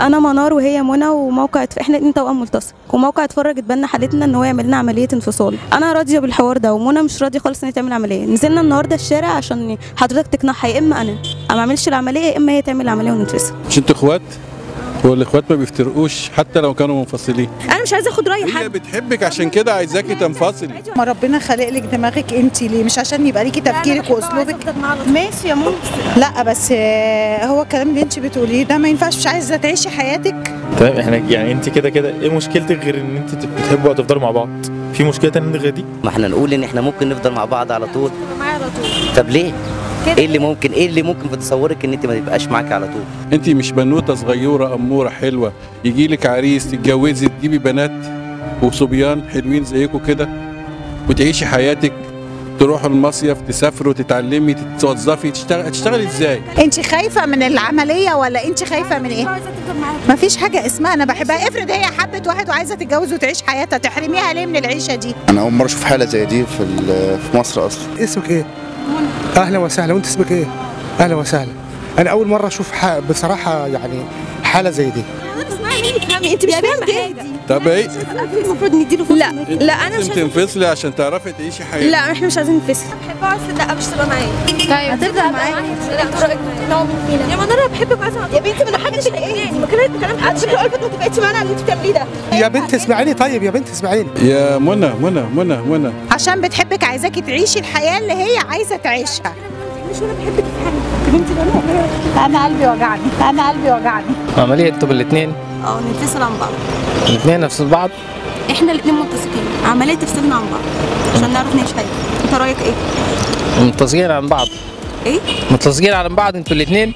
انا منار وهي منى وموقع احنا اتنين توأم ملتصق وموقع اتفرج اتبنى حالتنا ان هو يعمل لنا عمليه انفصال انا راضيه بالحوار ده ومنى مش راضيه خالص ان هي تعمل عمليه نزلنا النهارده الشارع عشان حضرتك تقنعها يا اما انا ما اعملش العمليه يا اما هي تعمل العمليه وننفصل مش انتوا اخوات والاخوات ما بيفترقوش حتى لو كانوا منفصلين انا مش عايزه اخد راي هي بتحبك عشان كده عايزاكي تنفصلي ما ربنا خالق لك دماغك انت ليه مش عشان يبقى ليكي تفكيرك واسلوبك ماشي يا ماما لا بس آه، هو الكلام اللي انت بتقوليه ده ما ينفعش مش عايزه تعيشي حياتك تمام احنا يعني انت كده كده ايه مشكلتك غير ان انت بتحبوا تفضلوا مع بعض في مشكله تانية غير دي ما احنا نقول ان احنا ممكن نفضل مع بعض على طول طب ليه ايه اللي ممكن ايه اللي ممكن في تصورك ان انت ما تبقاش معاكي على طول انت مش بنوته صغيره اموره حلوه يجي لك عريس تتجوزي تجيبي بنات وصبيان حلوين زيكم كده وتعيشي حياتك تروحوا المصيف تسافروا تتعلمي تتوظفي تشتغل تشتغلي ازاي انت خايفه من العمليه ولا انت خايفه من ايه ما فيش حاجه اسمها انا بحبها افرض هي حبت واحد وعايزه تتجوز وتعيش حياتها تحرميها ليه من العيشه دي انا اول مره اشوف حاله زي دي في ال- في مصر اصلا اسمك ايه؟ اهلا وسهلا وانت اسمك ايه؟ اهلا وسهلا انا اول مره اشوف ح- بصراحه يعني حاله زي دي انت مش فاهمه حاجه طب ايه المفروض نديله فرصه لا لا انا مش لازم تنفصلي عشان تعرفي تعيشي حياتك لا احنا مش عايزين ننفصل بحبها بس لا مش تبقى معايا طيب هتفضل معايا لا انت رايك يا منى انا بحبك وعايزه يا بنتي ما حدش هيجي ما كلام كلام حدش كده قلبت ما اتفقتش معانا على اللي انت بتعمليه ده يا بنت اسمعيني طيب يا بنت اسمعيني يا منى منى منى منى عشان بتحبك عايزاكي تعيشي الحياه اللي هي عايزه تعيشها مش انا بحبك في حاجه يا بنتي ده انا قلبي وجعني انا قلبي وجعني عملية انتوا بالاثنين اه ننفصل عن بعض الاثنين نفس بعض احنا الاثنين متسقين عمليه تفصلنا عن بعض عشان نعرف نعيش حياتنا انت رايك ايه متلصقين عن بعض ايه متلصقين عن بعض انتوا الاثنين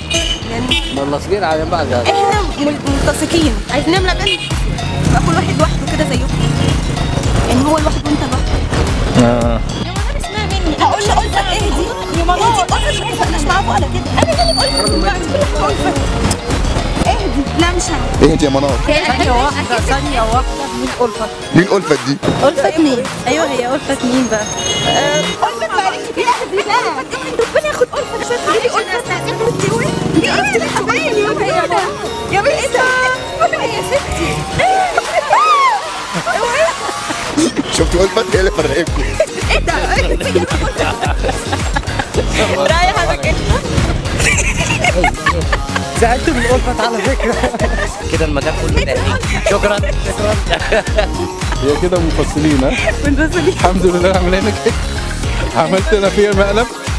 ملصقين على بعض احنا مل- ملتصقين عايزين نعمل عمليه يبقى كل واحد لوحده كده زيكم يعني هو لوحده وانت لوحدك آه. هقول له قلت ايه دي يا ماما انت قلت ما اتفقناش معاكم على كده انا اللي قلت دلوقتي كل حاجه قلت اهدي لا مش انا ايه انت يا منار ثانيه واحده ثانيه واحده من الالفه مين الالفت دي ألفة مين؟ أيوه هي ألفة مين بقى؟ ألفة معلش كده اهدي لا ربنا ياخد ألفة شوية تقولي ألفة دي ألفة الحبايب يا بنتي يا ستي شفتوا الفت هي اللي فرقتكم ايه ده؟ رايح حضرتك انت زعلت من الألفت على فكره كده المكان كله تهديد شكرا شكرا هي كده منفصلين ها الحمد لله عاملين كده عملت انا فيها مقلب